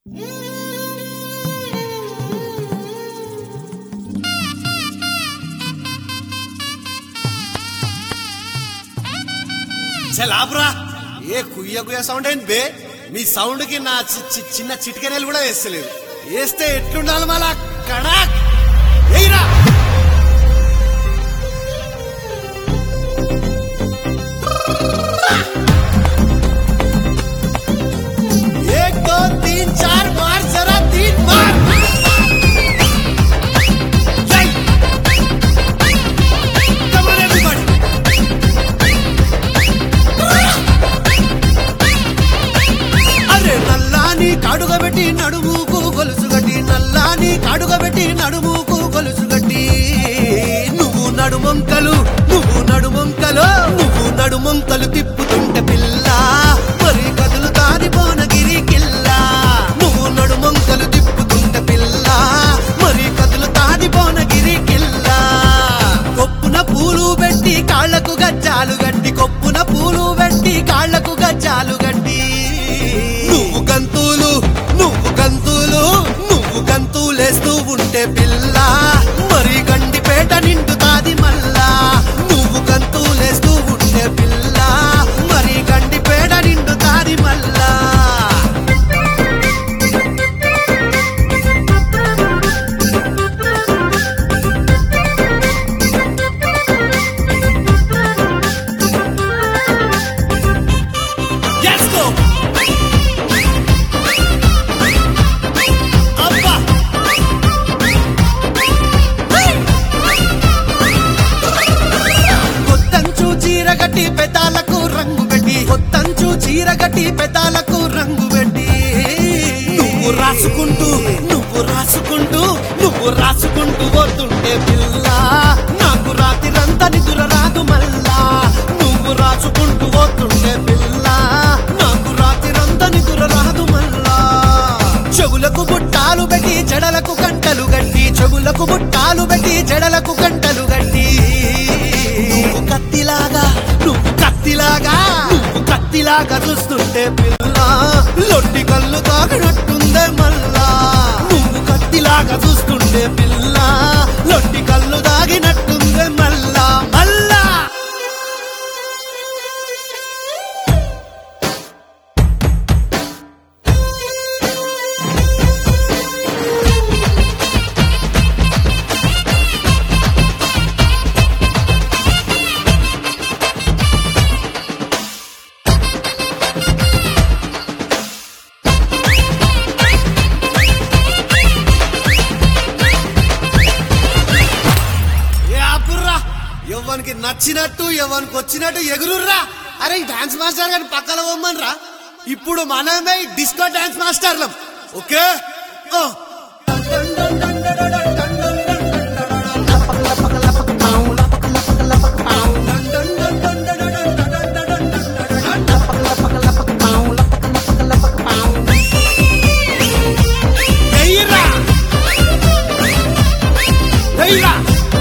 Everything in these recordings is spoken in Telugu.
చల్ ఆపురా ఏ కుయ్య కుయ్య సౌండ్ ఏంది బే మీ సౌండ్ కి నా చి- చి- చిన్న చిటికెనలు కూడా వేస్తలేదు వేస్తే ఎట్లుండాలి మళ్ళా కడాక్ ఎయిరా एक दो तीन चार मार जरा तीन मार चल Come on everybody అరే నల్లాని కాడుగబెట్టి నడుముకు గొలుసు గట్టి నల్లాని కాడుగబెట్టి నడుముకు గొలుసు గట్టి నువ్వు నడుమంకలు నువ్వు నడుమంకలు నువ్వు నడుమంకలు తిప్పుతుంటే పిల్ల మరి కదులు తాది భువనగిరి కిల్లా నువ్వు నడుమంకలు తిప్పుతుంటే పిల్ల మరి కదులు తాది భువనగిరి కిల్లా కొప్పున పూలు పెట్టి కాళ్లకు గజ్జాలు గట్టి కొప్పున పూలు పెట్టి కాళ్లకు గజ్జాలు గట్టి నువ్వు గంతులు నువ్వు గంతులు నువ్వు గంతులేస్తూ ఉంటే పిల్ల మరి గండిపేట నిండుతాది మల్లా నువ్వు గంతులేస్తూ ఉంటే పిల్ల మరి గండిపేట నిండుతాది మల్లా Let's go! అబ్బా కొత్తంచు చీరగట్టి పెదాలకు రంగు పెట్టి కొత్తంచు చీరగట్టి పెదాలకు రంగు పెట్టి నువ్వు రాసుకుంటూ నువ్వు రాసుకుంటూ నువ్వు రాసుకుంటూ పోతుంటే పిల్ల నాకు రాత్రిరంతా నిదుర రాదు మల్లా నువ్వు రాసుకుంటూ పోతుంటే పిల్ల నాకు రాత్రిరంతా నిదుర రాదు మల్లా చెవులకు బుట్టాలు పెట్టి జడలకు గంటలు గట్టి చెవులకు బుట్టాలు పెట్టి జడలకు గంటలు గట్టి నువ్వు కత్తిలాగా నువ్వు కత్తిలాగా నువ్వు కత్తిలాగా చూస్తుంటే పిల్ల లొట్టి కళ్ళు తాగినట్టుందే మల్లా నువ్వు కత్తిలాగా చూస్తుంటే పిల్ల లొట్టి కళ్ళు తాగినట్టుందే మల్లా మల్లా ఏ ఆపుర్రా ఎవరికి నచ్చినట్టు ఎవరికి వచ్చినట్టు ఎగురుర్రా అరే ఈ డాన్స్ మాస్టర్ గారిని పక్కన పోమ్మనరా ఇప్పుడు మనమే ఈ డిస్కో డాన్స్ మాస్టర్లం ఓకే ఓ. ఎయ్యిర్రా. ఎయ్యిర్రా.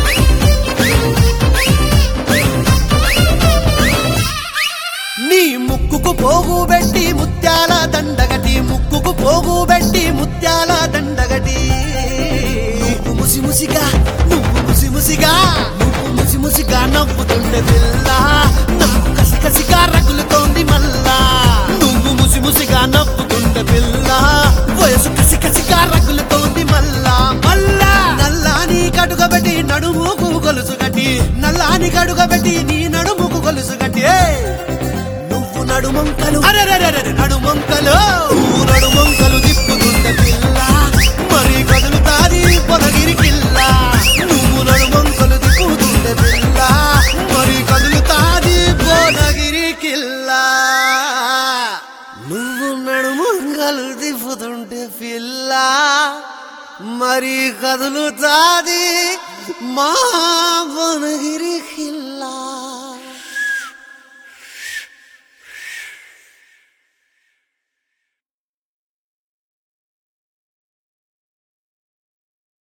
నీ ముక్కుకు పోగు పెట్టి ముత్యాల దండగటి ముక్కుకు పోగు పెట్టి ముత్యాల దండగటి నువ్వు ముసి ముసిగా నువ్వు ముసి ముసిగా నువ్వు ముసి ముసిగా నవ్వుతుండే పిల్ల నాకు కసి కసిగా రగులుతోంది మల్లా నువ్వు ముసి ముసిగా నవ్వుతుండే పిల్ల వయసు కసి కసిగా రగులుతోంది మల్లా మల్లా నల్లాని కడుగబెట్టి నడుముకు గొలుసు గట్టి నల్లాని కడుగబెట్టి నీ నడుముకు గొలుసు గట్టి ఏయ్! నువ్వు నడుమంకలు అరెరెరెరె నడుమంకలు నువ్వు నడుమంకలు తిప్పుతుంటే పిల్ల మరి కదులుతాది పొదగిరి కిల్ల నువ్వు నడుమంకలు తిప్పుతుంటే పిల్ల మరి కదులుతాది పొదగిరి కిల్ల నువ్వు నడుమంకలు తిప్పుతుంటే పిల్ల మరి కదులుతాది మా పొదగిరి కిల్ల